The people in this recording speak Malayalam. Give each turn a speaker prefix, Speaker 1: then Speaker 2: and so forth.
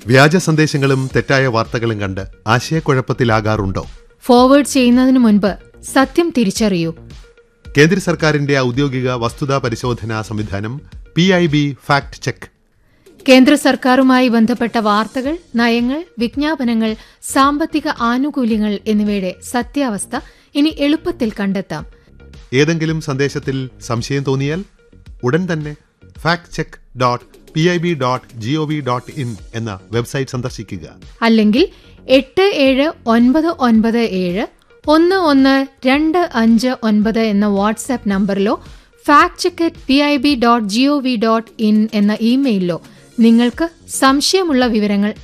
Speaker 1: വ്യാജ സന്ദേശങ്ങളും തെറ്റായ വാർത്തകളും കണ്ട് ആശയക്കുഴപ്പത്തിലാകാറുണ്ടോ
Speaker 2: ഫോർവേഡ് ചെയ്യുന്നതിന് മുൻപ് സത്യം തിരിച്ചറിയൂ
Speaker 1: കേന്ദ്ര സർക്കാരിന്റെ ഔദ്യോഗിക വസ്തുതാ പരിശോധനാ സംവിധാനം P I B fact check
Speaker 2: കേന്ദ്ര സർക്കാരുമായി ബന്ധപ്പെട്ട വാർത്തകൾ നയങ്ങൾ വിജ്ഞാപനങ്ങൾ സാമ്പത്തിക ആനുകൂല്യങ്ങൾ എന്നിവയുടെ സത്യാവസ്ഥ ഇനി എളുപ്പത്തിൽ കണ്ടെത്താം
Speaker 1: ഏതെങ്കിലും സന്ദേശത്തിൽ സംശയം തോന്നിയാൽ ഉടൻ തന്നെ fact check dot P I B dot G O V dot in എന്ന വെബ്സൈറ്റ് സന്ദർശിക്കുക
Speaker 2: അല്ലെങ്കിൽ എട്ട് ഏഴ് ഒൻപത് ഒൻപത് ഏഴ് ഒന്ന് ഒന്ന് രണ്ട് അഞ്ച് ഒൻപത് എന്ന വാട്സാപ്പ് നമ്പറിലോ fact check at P I B dot G O V dot in എന്ന ഇമെയിലിലോ നിങ്ങൾക്ക് സംശയമുള്ള വിവരങ്ങൾ